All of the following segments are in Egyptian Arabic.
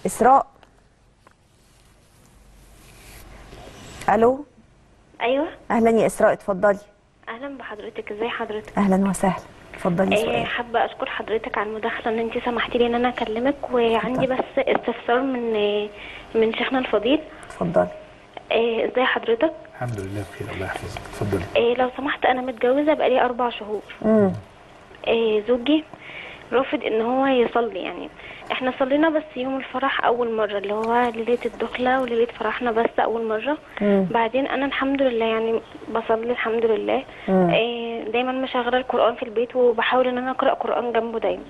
اسراء الو ايوه اهلا يا اسراء اتفضلي اهلا بحضرتك ازي حضرتك اهلا وسهلا اتفضلي آه سؤال حابه اشكر حضرتك على المداخله ان انت سمحتي لي ان انا اكلمك وعندي بس استفسار من آه، من شيخنا الفضيل اتفضلي آه، ازي حضرتك الحمد لله بخير الله يحفظك اتفضلي آه، لو سمحت انا متجوزه بقالي اربع شهور امم آه، زوجي رافض ان هو يصلي يعني احنا صلينا بس يوم الفرح اول مره اللي هو ليله الدخله وليله فرحنا بس اول مره مم. بعدين انا الحمد لله يعني بصلي الحمد لله مم. آه، دايما مشغله القران في البيت وبحاول ان انا اقرا قران جنبه دايما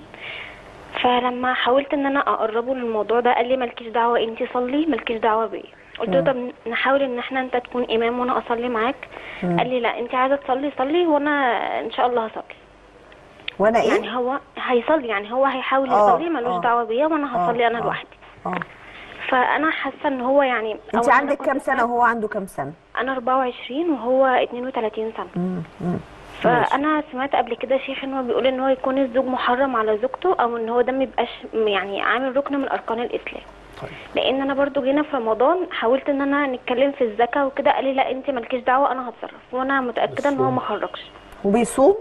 فلما حاولت ان انا اقربه للموضوع ده قال لي مالكيش دعوه انت صلي مالكيش دعوه بيا قلت له طب نحاول ان احنا انت تكون امام وانا اصلي معاك قال لي لا انت عايزه تصلي صلي وانا ان شاء الله هصلي وانا ايه يعني هو هيصلي يعني هو هيحاول آه، يصلي ملوش آه. دعوه بيا وانا آه، هصلي انا آه. لوحدي اه فانا حاسه ان هو يعني انت أول أنا عندك كنت كام سنه ساعات- وهو عنده كام سنه انا 24 وهو 32 سنه امم امم فانا سمعت قبل كده شيخ ان هو بيقول ان هو يكون الزوج محرم على زوجته او ان هو ده ما يبقاش يعني عامل ركن من اركان الاسلام طيب لان انا برضو جينا في رمضان حاولت ان انا نتكلم في الزكاه وكده قال لي لا انت مالكيش دعوه انا هتصرف وانا متاكده ان هو ما خرجش وبيصوم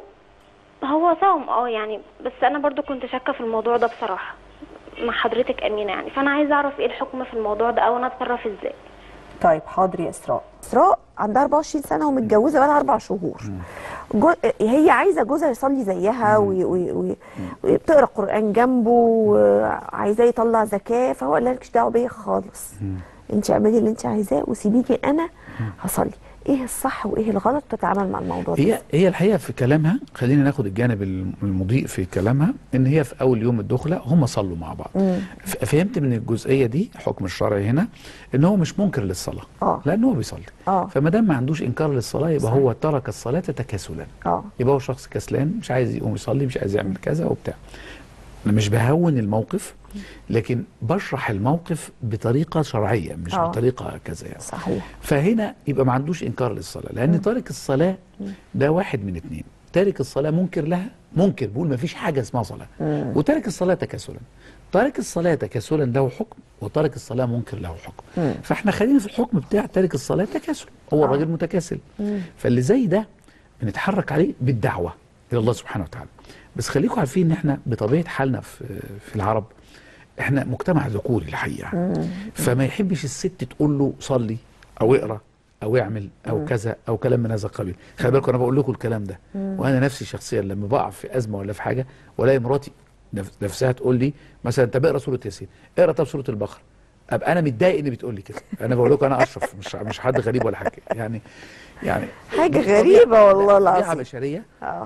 هو صوم اه يعني بس انا برضو كنت شاكه في الموضوع ده بصراحه مع حضرتك امينه يعني فانا عايزه اعرف ايه الحكم في الموضوع ده او انا اتصرف ازاي طيب حاضر يا اسراء اسراء عندها 24 سنه ومتجوزه بقى لها اربع شهور جو... هي عايزه جوزها يصلي زيها وي... وي... وي... وتقرا قران جنبه وعايزاه يطلع زكاه فهو قال لها مالكش دعوه بيا خالص انت اعملي اللي انت عايزاه وسيبيني انا هصلي ايه الصح وايه الغلط تتعامل مع الموضوع ده هي هي الحقيقه في كلامها خلينا ناخد الجانب المضيء في كلامها ان هي في اول يوم الدخله هم صلوا مع بعض ف- فهمت من الجزئيه دي الحكم الشرعي هنا ان هو مش منكر للصلاه آه. لان هو بيصلي آه. فما دام ما عندوش انكار للصلاه يبقى صح. هو ترك الصلاه تكاسلا اه يبقى هو شخص كسلان مش عايز يقوم يصلي مش عايز يعمل كذا وبتاع انا مش بهون الموقف لكن بشرح الموقف بطريقه شرعيه مش آه. بطريقه كذا يعني صحيح فهنا يبقى ما عندوش انكار للصلاه لان تارك الصلاه ده واحد من اتنين تارك الصلاه منكر لها منكر بيقول ما فيش حاجه اسمها صلاه وتارك الصلاه تكاسلا تارك الصلاه تكاسلا له حكم وتارك الصلاه منكر له حكم فاحنا خلينا في الحكم بتاع تارك الصلاه تكاسل هو الراجل متكاسل فاللي زي ده بنتحرك عليه بالدعوه الى الله سبحانه وتعالى بس خليكم عارفين ان احنا بطبيعه حالنا في في العرب احنا مجتمع ذكوري الحقيقه فما يحبش الست تقول له صلي او اقرا او اعمل او كذا او كلام من هذا القبيل خلي بالكم انا بقول لكم الكلام ده وانا نفسي شخصيا لما بقع في ازمه ولا في حاجه والاقي مراتي نف- نفسها تقول لي مثلا طب اقرا سوره ياسين اقرا طب سوره البقره ابقى انا متضايق ان بتقول لي كده انا بقول لكم انا اشرف مش مش حد غريب ولا حاجه يعني يعني حاجه طبيعة- غريبه والله طبيعه العظيم بشريه اه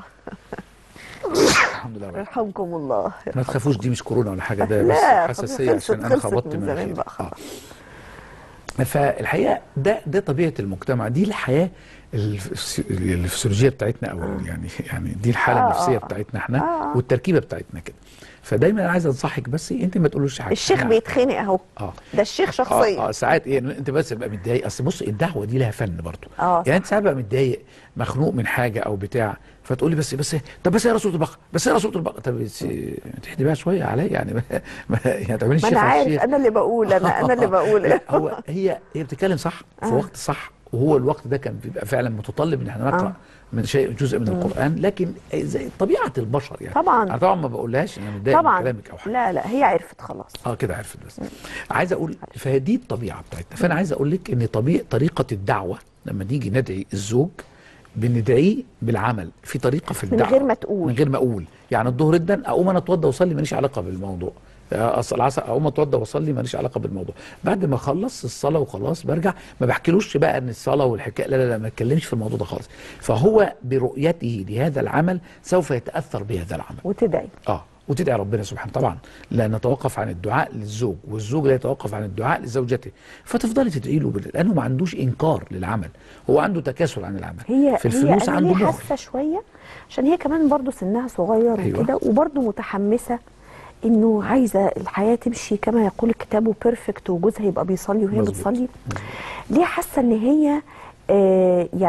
الحمد لله رب العالمين. يرحمكم الله ما تخافوش دي مش كورونا ولا حاجه ده لا، بس خلاص حساسيه خلصت- عشان انا خلصت خبطت من من زمان الخير بقى خلاص. آه. فالحقيقه ده ده طبيعه المجتمع دي الحياه الفسي- الفسيولوجيه بتاعتنا او يعني يعني دي الحاله آه، النفسيه آه. بتاعتنا احنا آه. والتركيبه بتاعتنا كده فدايما انا عايز انصحك بس انت ما تقولوش حاجه الشيخ أنا- بيتخنق اهو اه ده الشيخ اه شخصيا اه ساعات ايه انت بس تبقى متضايق اصل بص الدعوه دي لها فن برضه آه، يعني انت ساعات بقى متضايق مخنوق من حاجه او بتاع فتقول لي بس بس طب بس اقرا سوره البقره بس اقرا سوره البقره طب بس تحدي بقى شويه عليا يعني ما ما- يعني تعملي ما الشيخ انا على عارف الشيخ. انا اللي بقول انا انا اللي بقول لا هو هي هي بتتكلم صح في وقت صح وهو الوقت ده كان بيبقى فعلا متطلب ان احنا نقرا آه. من شيء جزء من القران لكن زي طبيعه البشر يعني طبعاً. انا طبعا ما بقولهاش ان انا متضايق من طبعا كلامك او حاجه لا لا هي عرفت خلاص اه كده عرفت بس عايز اقول فدي الطبيعه بتاعتنا فانا عايز اقول لك ان طبيعه طريقه الدعوه لما نيجي ندعي الزوج بندعيه بالعمل في طريقه في من الدعوه غير ما تقول. من غير ما اقول يعني الظهر ادن اقوم انا اتوضى واصلي ماليش علاقه بالموضوع اصل العصر اقوم اتوضى واصلي ماليش علاقه بالموضوع بعد ما اخلص الصلاه وخلاص برجع ما بحكيلوش بقى ان الصلاه والحكايه لا لا لا ما اتكلمش في الموضوع ده خالص فهو برؤيته لهذا العمل سوف يتاثر بهذا العمل وتدعي اه وتدعي ربنا سبحانه طبعا لا نتوقف عن الدعاء للزوج والزوج لا يتوقف عن الدعاء لزوجته فتفضلي تدعي له بال- لانه ما عندوش انكار للعمل هو عنده تكاسل عن العمل هي في هي الفلوس انا عنده ليه مخ حاسه شويه عشان هي كمان برضو سنها صغير أيوة. وكده وبرضو متحمسه انه عايزه الحياه تمشي كما يقول الكتاب بيرفكت وجوزها يبقى بيصلي وهي مظبوط. بتصلي ليه حاسه ان هي آه يعني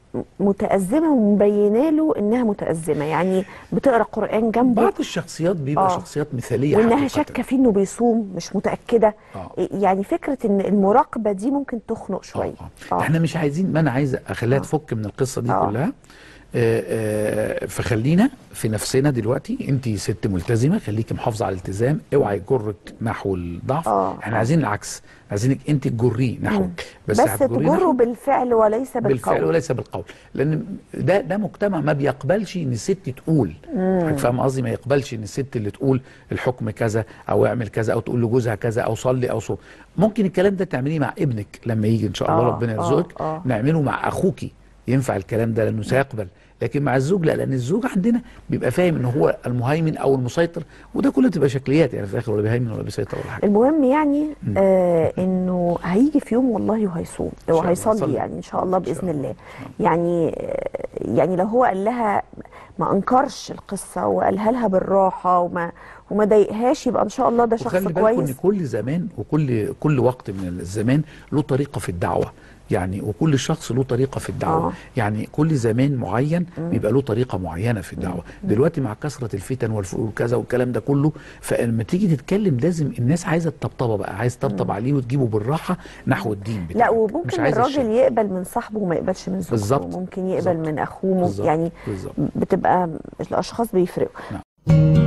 متأزمة ومبينة له إنها متأزمة يعني بتقرأ قرآن جنبه بعض الشخصيات بيبقى آه. شخصيات مثاليه وإنها حقيقة. شاكة فيه إنه بيصوم مش متأكدة آه. يعني فكرة إن المراقبة دي ممكن تخنق شوية آه. آه. احنا مش عايزين ما انا عايز اخليها تفك من القصه دي آه. كلها آه، آه، فخلينا في نفسنا دلوقتي انت ست ملتزمه خليكي محافظه على الالتزام اوعي يجرك نحو الضعف آه. احنا عايزين العكس عايزينك انت تجريه نحوك بس, بس هتجريه تجره نحو بالفعل وليس بالقول بالفعل وليس بالقول لان ده ده مجتمع ما بيقبلش ان الست تقول حضرتك فاهم قصدي ما يقبلش ان الست اللي تقول الحكم كذا او اعمل كذا او تقول لجوزها كذا او صلي او صوم ممكن الكلام ده تعمليه مع ابنك لما يجي ان شاء الله آه، ربنا آه، يرزقك آه. نعمله مع اخوكي ينفع الكلام ده لانه سيقبل لكن مع الزوج لا لان الزوج عندنا بيبقى فاهم ان هو المهيمن او المسيطر وده كله تبقى شكليات يعني في الاخر ولا بيهيمن ولا بيسيطر ولا حاجه المهم يعني آه انه هيجي في يوم والله وهيصوم الله. وهيصلي صلي. يعني ان شاء الله باذن شاء الله. الله يعني آه يعني لو هو قال لها ما انكرش القصه وقالها لها بالراحه وما وما ضايقهاش يبقى ان شاء الله ده شخص وخلي بالكم ان كويس كل زمان وكل كل وقت من الزمان له طريقه في الدعوه يعني وكل شخص له طريقه في الدعوه آه. آه. يعني كل زمان معين بيبقى له طريقه معينه في الدعوه دلوقتي مع كثره الفتن والف- وكذا والكلام ده كله فلما تيجي تتكلم لازم الناس عايزه الطبطبه بقى عايز تطبطب عليه وتجيبه بالراحه نحو الدين بتاعك لا مش وممكن عايزة الراجل الشد. يقبل من صاحبه وما يقبلش من زوجته بالظبط. ممكن يقبل بالظبط. من اخوه بالظبط. يعني بالظبط. بتبقى الاشخاص بيفرقوا نعم.